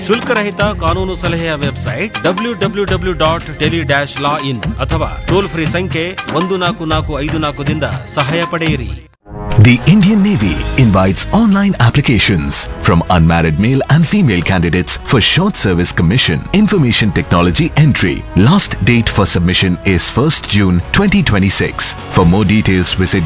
ಶುಲ್ಕರಹಿತ ಕಾನೂನು ಸಲಹೆಯ website W W W dot Delhi dash law in ಅಥವಾ ಟೋಲ್ ಫ್ರೀ ಸಂಖ್ಯೆ ಒಂದು ನಾಲ್ಕು ನಾಲ್ಕು ಐದು ನಾಲ್ಕದಿಂದ ಸಹಾಯ ಪಡೆಯಿರಿ The Indian Navy invites online applications from unmarried male and female candidates for short service commission information technology entry. Last date for submission is 1st June 2026. For more details visit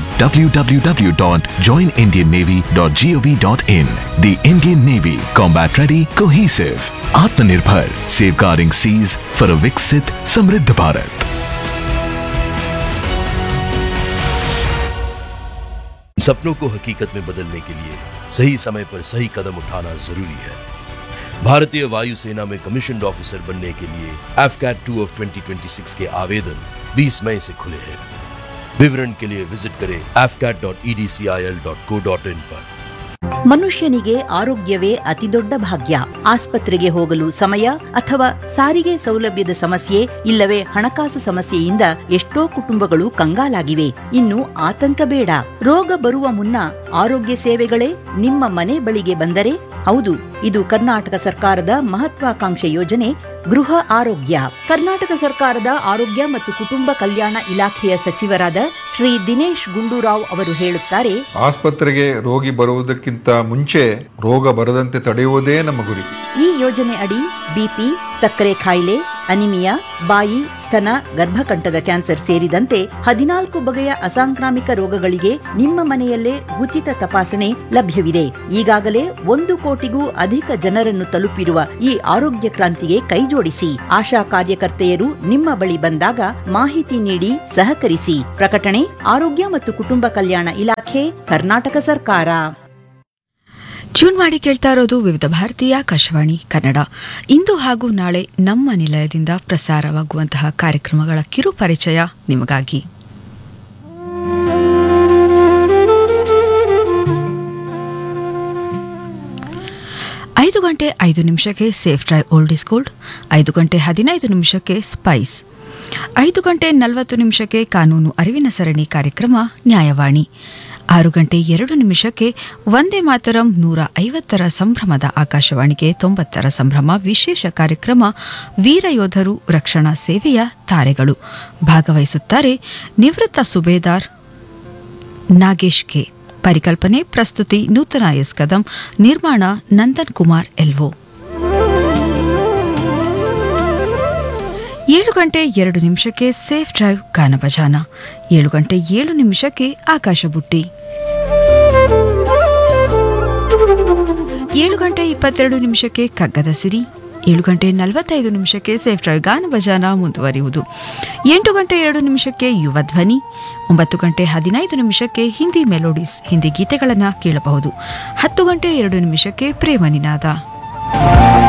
www.joinindiannavy.gov.in. The Indian Navy combat ready cohesive Atmanirbhar safeguarding seas for a Viksit Samriddh Bharat. सपनों को हकीकत में बदलने के लिए सही समय पर सही कदम उठाना जरूरी है भारतीय वायुसेना में कमीशन ऑफिसर बनने के लिए एफकैट टू ऑफ 2026 के आवेदन 20 मई से खुले हैं विवरण के लिए विजिट करें afcat.edcil.co.in पर ಮನುಷ್ಯನಿಗೆ ಆರೋಗ್ಯವೇ ಅತಿದೊಡ್ಡ ಭಾಗ್ಯ ಆಸ್ಪತ್ರೆಗೆ ಹೋಗಲು ಸಮಯ ಅಥವಾ ಸಾರಿಗೆ ಸೌಲಭ್ಯದ ಸಮಸ್ಯೆ ಇಲ್ಲವೇ ಹಣಕಾಸು ಸಮಸ್ಯೆಯಿಂದ ಎಷ್ಟೋ ಕುಟುಂಬಗಳು ಕಂಗಾಲಾಗಿವೆ ಇನ್ನು ಆತಂಕ ಬೇಡ ರೋಗ ಬರುವ ಮುನ್ನ ಆರೋಗ್ಯ ಸೇವೆಗಳೇ ನಿಮ್ಮ ಮನೆ ಬಳಿಗೆ ಬಂದರೆ ಹೌದು ಇದು ಕರ್ನಾಟಕ ಸರ್ಕಾರದ ಮಹತ್ವಾಕಾಂಕ್ಷೆ ಯೋಜನೆ ಗೃಹ ಆರೋಗ್ಯ ಕರ್ನಾಟಕ ಸರ್ಕಾರದ ಆರೋಗ್ಯ ಮತ್ತು ಕುಟುಂಬ ಕಲ್ಯಾಣ ಇಲಾಖೆಯ ಸಚಿವರಾದ ಶ್ರೀ ದಿನೇಶ್ ಗುಂಡೂರಾವ್ ಅವರು ಹೇಳುತ್ತಾರೆ ಆಸ್ಪತ್ರೆಗೆ ರೋಗಿ ಬರುವುದಕ್ಕಿಂತ ಮುಂಚೆ ರೋಗ ಬರದಂತೆ ತಡೆಯುವುದೇ ನಮ್ಮ ಗುರಿ ಈ ಯೋಜನೆ ಅಡಿ ಬಿಪಿ ಸಕ್ಕರೆ ಕಾಯಿಲೆ ಅನಿಮಿಯಾ ಬಾಯಿ ಸ್ತನ ಗರ್ಭಕಂಠದ ಕ್ಯಾನ್ಸರ್ ಸೇರಿದಂತೆ ಹದಿನಾಲ್ಕು ಬಗೆಯ ಅಸಾಂಕ್ರಾಮಿಕ ರೋಗಗಳಿಗೆ ನಿಮ್ಮ ಮನೆಯಲ್ಲೇ ಉಚಿತ ತಪಾಸಣೆ ಲಭ್ಯವಿದೆ ಈಗಾಗಲೇ ಒಂದು ಕೋಟಿಗೂ ಅಧಿಕ ಜನರನ್ನು ತಲುಪಿರುವ ಈ ಆರೋಗ್ಯ ಕ್ರಾಂತಿಗೆ ಕೈಜೋಡಿಸಿ ಆಶಾ ಕಾರ್ಯಕರ್ತೆಯರು ನಿಮ್ಮ ಬಳಿ ಬಂದಾಗ ಮಾಹಿತಿ ನೀಡಿ ಸಹಕರಿಸಿ ಪ್ರಕಟಣೆ ಆರೋಗ್ಯ ಮತ್ತು ಕುಟುಂಬ ಕಲ್ಯಾಣ ಇಲಾಖೆ ಕರ್ನಾಟಕ ಸರ್ಕಾರ ಟ್ಯೂನ್ ಮಾಡಿ ಕೇಳ್ತಾ ಇರೋದು ವಿವಿಧ ಭಾರತೀಯ ಆಕಾಶವಾಣಿ ಕನ್ನಡ ಇಂದು ಹಾಗೂ ನಾಳೆ ನಮ್ಮ ನಿಲಯದಿಂದ ಪ್ರಸಾರವಾಗುವಂತಹ ಕಾರ್ಯಕ್ರಮಗಳ ಕಿರು ಪರಿಚಯ ನಿಮಗಾಗಿ ಐದು ಗಂಟೆ ಐದು ನಿಮಿಷಕ್ಕೆ safe drive old is gold ಐದು ಗಂಟೆ ಹದಿನೈದು ನಿಮಿಷಕ್ಕೆ ಸ್ಪೈಸ್ ಐದು ಗಂಟೆ ನಲವತ್ತು ನಿಮಿಷಕ್ಕೆ ಕಾನೂನು ಅರಿವಿನ ಸರಣಿ ಕಾರ್ಯಕ್ರಮ ನ್ಯಾಯವಾಣಿ ಆರು ಗಂಟೆ ಎರಡು ನಿಮಿಷಕ್ಕೆ ಒಂದೇ ಮಾತರಂ ನೂರ ಐವತ್ತರ ಸಂಭ್ರಮದ ಆಕಾಶವಾಣಿಗೆ ತೊಂಬತ್ತರ ಸಂಭ್ರಮ ವಿಶೇಷ ಕಾರ್ಯಕ್ರಮ ವೀರ ಯೋಧರು ರಕ್ಷಣಾ ಸೇವೆಯ ತಾರೆಗಳು ಭಾಗವಹಿಸುತ್ತಾರೆ ನಿವೃತ್ತ ಸುಬೇದಾರ್ ನಾಗೇಶ್ ಕೆ ಪರಿಕಲ್ಪನೆ ಪ್ರಸ್ತುತಿ ನೂತನ ಎಸ್ ಕದಂ ನಿರ್ಮಾಣ ನಂದನ್ ಕುಮಾರ್ ಎಲ್ವೋ ಏಳು ಗಂಟೆ ಎರಡು ನಿಮಿಷಕ್ಕೆ ಸೇಫ್ ಡ್ರೈವ್ ಗಾನಭಜಾನ ಏಳು ಗಂಟೆ ಏಳು ನಿಮಿಷಕ್ಕೆ ಆಕಾಶ ಬುಟ್ಟಿ ಏಳು ಗಂಟೆ ಇಪ್ಪತ್ತೆರಡು ನಿಮಿಷಕ್ಕೆ ಕಗ್ಗದ ಸಿರಿ ಏಳು ಗಂಟೆ ನಲವತ್ತೈದು ನಿಮಿಷಕ್ಕೆ ಸೇಫ್ ಡ್ರೈವ್ ಗಾನ ಭಜಾನ ಮುಂದುವರಿಯುವುದು ಎಂಟು ಗಂಟೆ ಎರಡು ನಿಮಿಷಕ್ಕೆ ಯುವ ಧ್ವನಿ ಒಂಬತ್ತು ಗಂಟೆ ಹದಿನೈದು ನಿಮಿಷಕ್ಕೆ ಹಿಂದಿ ಮೆಲೋಡಿಸ್ ಹಿಂದಿ ಗೀತೆಗಳನ್ನು ಕೇಳಬಹುದು ಹತ್ತು ಗಂಟೆ ಎರಡು ನಿಮಿಷಕ್ಕೆ ಪ್ರೇಮ ನಿನಾದ